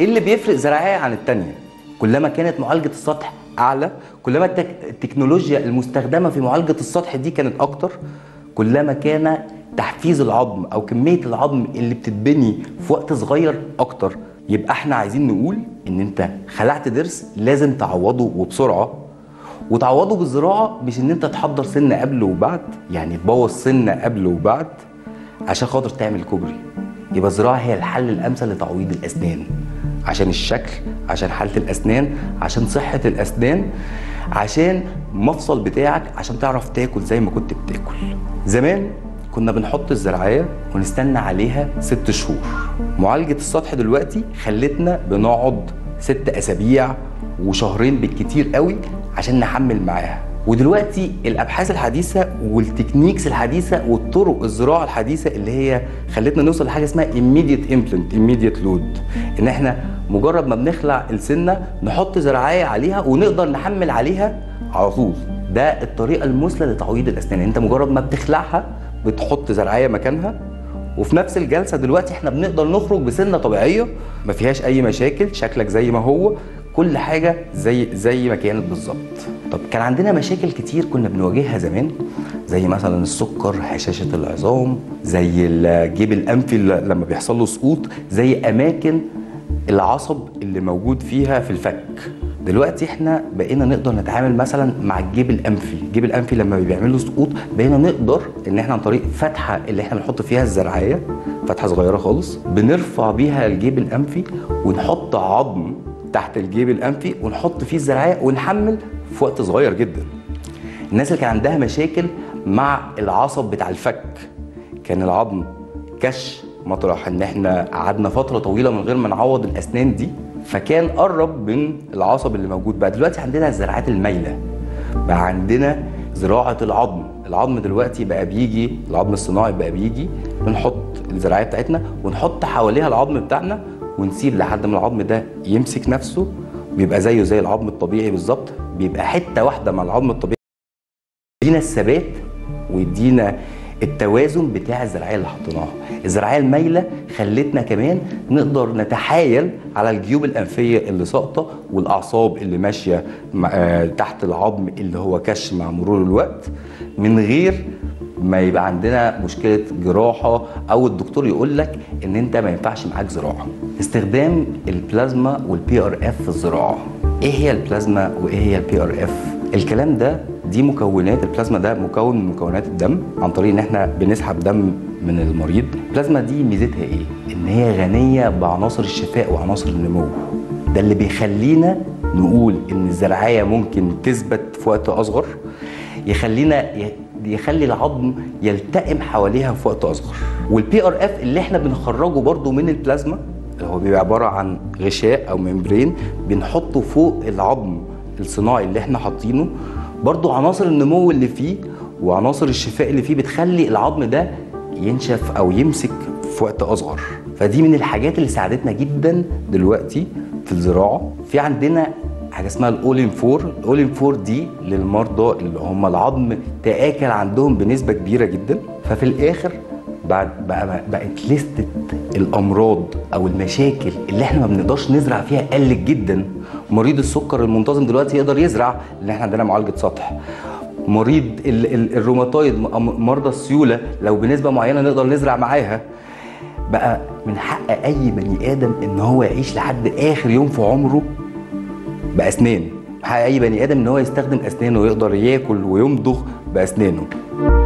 ايه اللي بيفرق زراعيه عن التانيه كلما كانت معالجه السطح اعلى كلما التك... التكنولوجيا المستخدمه في معالجه السطح دي كانت اكتر كلما كان تحفيز العظم او كميه العظم اللي بتتبني في وقت صغير اكتر يبقى احنا عايزين نقول ان انت خلعت ضرس لازم تعوضه وبسرعه وتعوضه بالزراعه مش ان انت تحضر سنه قبل وبعد يعني تبوظ سنه قبل وبعد عشان خاطر تعمل كوبري يبقى الزراعه هي الحل الامثل لتعويض الاسنان عشان الشكل عشان حاله الاسنان عشان صحه الاسنان عشان المفصل بتاعك عشان تعرف تاكل زي ما كنت بتاكل زمان كنا بنحط الزراعية ونستنى عليها ست شهور معالجة السطح دلوقتي خلتنا بنقعد ست أسابيع وشهرين بالكتير قوي عشان نحمل معاها ودلوقتي الابحاث الحديثه والتكنيكس الحديثه والطرق الزراعه الحديثه اللي هي خلتنا نوصل لحاجه اسمها immediate implant immediate load ان احنا مجرد ما بنخلع السنه نحط زراعيه عليها ونقدر نحمل عليها على طول ده الطريقه المثلى لتعويض الاسنان انت مجرد ما بتخلعها بتحط زرعيه مكانها وفي نفس الجلسه دلوقتي احنا بنقدر نخرج بسنه طبيعيه ما فيهاش اي مشاكل شكلك زي ما هو كل حاجه زي زي ما كانت بالظبط طب كان عندنا مشاكل كتير كنا بنواجهها زمان زي مثلا السكر هشاشه العظام زي الجيب الانفي لما بيحصل له سقوط زي اماكن العصب اللي موجود فيها في الفك دلوقتي احنا بقينا نقدر نتعامل مثلا مع الجيب الانفي الجيب الانفي لما بيعمل له سقوط بقينا نقدر ان احنا عن طريق فتحه اللي احنا بنحط فيها الزرعيه فتحه صغيره خالص بنرفع بيها الجيب الانفي ونحط عظم تحت الجيب الانفي ونحط فيه الزرعيه ونحمل في وقت صغير جدا الناس اللي كان عندها مشاكل مع العصب بتاع الفك كان العظم كش مطرح ان احنا قعدنا فتره طويله من غير ما نعوض الاسنان دي فكان قرب من العصب اللي موجود بقى دلوقتي عندنا الزراعات المايله بقى عندنا زراعه العظم العظم دلوقتي بقى بيجي العظم الصناعي بقى بيجي بنحط الزراعيه بتاعتنا ونحط حواليها العظم بتاعنا ونسيب لحد ما العظم ده يمسك نفسه بيبقى زيه زي العظم الطبيعي بالظبط بيبقى حته واحده مع العظم الطبيعي يدينا الثبات ويدينا التوازن بتاع الزراعيه اللي حطيناها الزراعيه المايله خلتنا كمان نقدر نتحايل على الجيوب الانفيه اللي ساقطه والاعصاب اللي ماشيه تحت العظم اللي هو كش مع مرور الوقت من غير ما يبقى عندنا مشكله جراحه او الدكتور يقول لك ان انت ما ينفعش معاك زراعه استخدام البلازما والبي ار اف في الزراعه ايه هي البلازما وايه هي البي ار اف الكلام ده دي مكونات البلازما ده مكون من مكونات الدم عن طريق ان احنا بنسحب دم من المريض البلازما دي ميزتها ايه ان هي غنيه بعناصر الشفاء وعناصر النمو ده اللي بيخلينا نقول ان الزرعيه ممكن تثبت في وقت اصغر يخلينا يخلي العظم يلتئم حواليها في وقت اصغر والبي ار اف اللي احنا بنخرجه برضو من البلازما اللي هو بيبقى عباره عن غشاء او ممبرين بنحطه فوق العظم الصناعي اللي احنا حاطينه برضو عناصر النمو اللي فيه وعناصر الشفاء اللي فيه بتخلي العظم ده ينشف او يمسك في وقت اصغر فدي من الحاجات اللي ساعدتنا جدا دلوقتي في الزراعه في عندنا حاجه اسمها الاولين فور الاولين فور دي للمرضى اللي هم العظم تاكل عندهم بنسبه كبيره جدا ففي الاخر بعد بقى بقت لستة الامراض او المشاكل اللي احنا ما بنقدرش نزرع فيها قلت جدا مريض السكر المنتظم دلوقتي يقدر يزرع لان احنا عندنا معالجه سطح مريض ال- ال- الروماتويد م- مرضى السيوله لو بنسبه معينه نقدر نزرع معاها بقى من حق اي بني ادم ان هو يعيش لحد اخر يوم في عمره باسنان من حق اي بني ادم ان هو يستخدم اسنانه ويقدر ياكل ويمضغ باسنانه